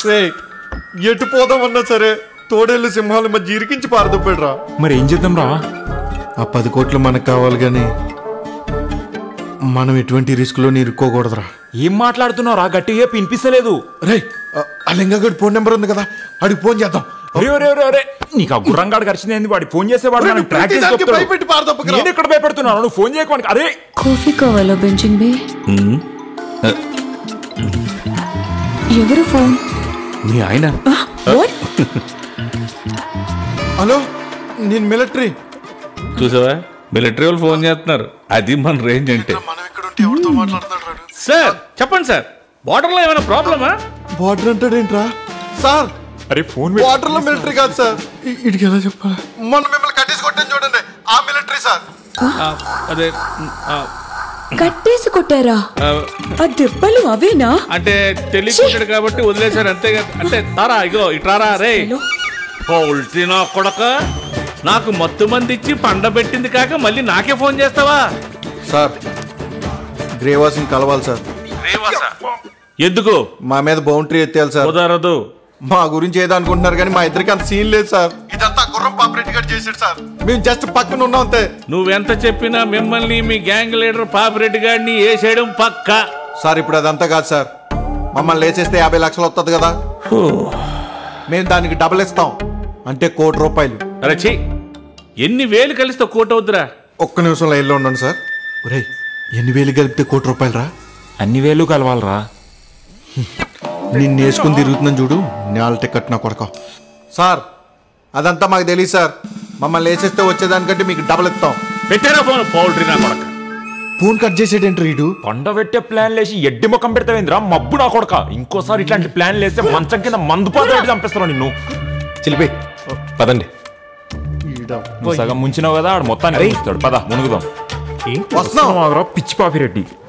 రే ఎటు పోదామన్నా సరే తోడేళ్ళు సింహాల మధ్య ఇరికించి పారదొప్పాడురా మరి ఏం చేద్దాం రా ఆ పది కోట్లు మనకు కావాలి కానీ మనం ఎటువంటి రిస్క్లో ఇరుక్కోకూడదురా ఏం మాట్లాడుతున్నావు రా గట్టిగా చెప్పి వినిపిస్తలేదు రే ఆ లింగగడి ఫోన్ నెంబర్ ఉంది కదా అడిగి ఫోన్ చేద్దాం ఒరే ఒరే ఒరే ఒరే నీకు ఆ గుర్రంగాడు గడిచింది ఏంది వాడి ఫోన్ చేసేవాడు ఒరే, నన్ను నువ్వు ట్రాక్ చేసి ప్రతిదానికి చెప్తాడు. భయపెట్టి పారదొప్పకురా. నేను ఎక్కడ భయపెడుతున్నాను నువ్వు ఫోన్ చేయకు అరే కాఫీ కావాలా బెంచింగ్ బే ఎవరు ఫోన్ మీ ఆయన వాట్ హలో నేను మిలిటరీ చూసావా మిలిటరీ వాళ్ళు ఫోన్ చేస్తున్నారు అది మన రేంజ్ అంటే మనం ఇక్కడ ఉంటే ఎవరితో మాట్లాడుతున్నాడు సార్ చెప్పండి సార్ బార్డర్ లో ఏమైనా ప్రాబ్లమా బార్డర్ అంటాడేంట్రా సార్ అరే ఫోన్ బార్డర్ లో మిలిటరీ కాదు సార్ ఇ- ఇడికి ఎలా చెప్పాలి మొన్న మిమ్మల్ని కట్టేసి కొట్టాను చూడండి ఆ మిలిటరీ సార్ అదే ఆ, కట్టేసి కొట్టారా ఆ, ఆ దెబ్బలు అవేనా అంటే తెలియకుంటాడు కాబట్టి వదిలేశారు అంతే కదా అంటే తారా ఇగో ఇట్రారా రే పౌల్ట్రీ నా కొడక నాకు మత్తు మంది ఇచ్చి పండబెట్టింది కాక మళ్ళీ నాకే ఫోన్ చేస్తావా సార్ గ్రేవాసింగ్ కలవాలి సార్ ఎందుకు మా మీద బౌండరీ ఎత్తేయాలి సార్ కుదరదు మా గురించి ఏదో అనుకుంటున్నారు కానీ మా ఇద్దరికి అంత సీన్ లేదు సార్ ఇదంతా గుర్రం పాపరెడ్డి గారు చేశాడు సార్ మేము జస్ట్ పక్కన ఉన్నాం అంతే నువ్వెంత చెప్పినా మిమ్మల్ని మీ గ్యాంగ్ లీడర్ పాపిరెడ్డి గారిని వేసేయడం పక్క సార్ ఇప్పుడు అదంతా కాదు సార్ మమ్మల్ని లేచేస్తే యాభై లక్షలు వస్తుంది కదా మేము దానికి డబుల్ ఇస్తాం అంటే కోటి రూపాయలు అరే ఛీ ఎన్ని వేలు కలిస్తే కోట్ అవుతురా ఒక్క నిమిషం లైన్లో ఉండండి సార్ ఒరేయ్ ఎన్ని వేలు కలిపితే కోటి రూపాయలు రా అన్ని వేలు కలవాలరా నిన్ను వేసుకుని తిరుగుతున్నాను చూడు నేల టికెట్ నా కొడక సార్ అదంతా మాకు తెలియదు సార్ మమ్మల్ని వేసేస్తే వచ్చేదానికంటే మీకు డబుల్ ఇస్తాం పెట్టారా ఫోన్ పౌల్ట్రీ నా కొడక ఫోన్ కట్ చేసేటంటే రీడు పండ పెట్టే ప్లాన్ లేసి ఎడ్డి ముఖం పెడతావేంద్రా మబ్బు నా కొడక ఇంకోసారి ఇట్లాంటి ప్లాన్ లేస్తే మంచం కింద మందు పాత చంపేస్తాను నిన్ను చిలిపి పదండి నువ్వు సగం ముంచినావు కదా ఆడు మొత్తాన్ని ఇస్తాడు పద మునుగుదాం వస్తున్నాం మాదిరా పిచ్చి పాపిరెడ్డి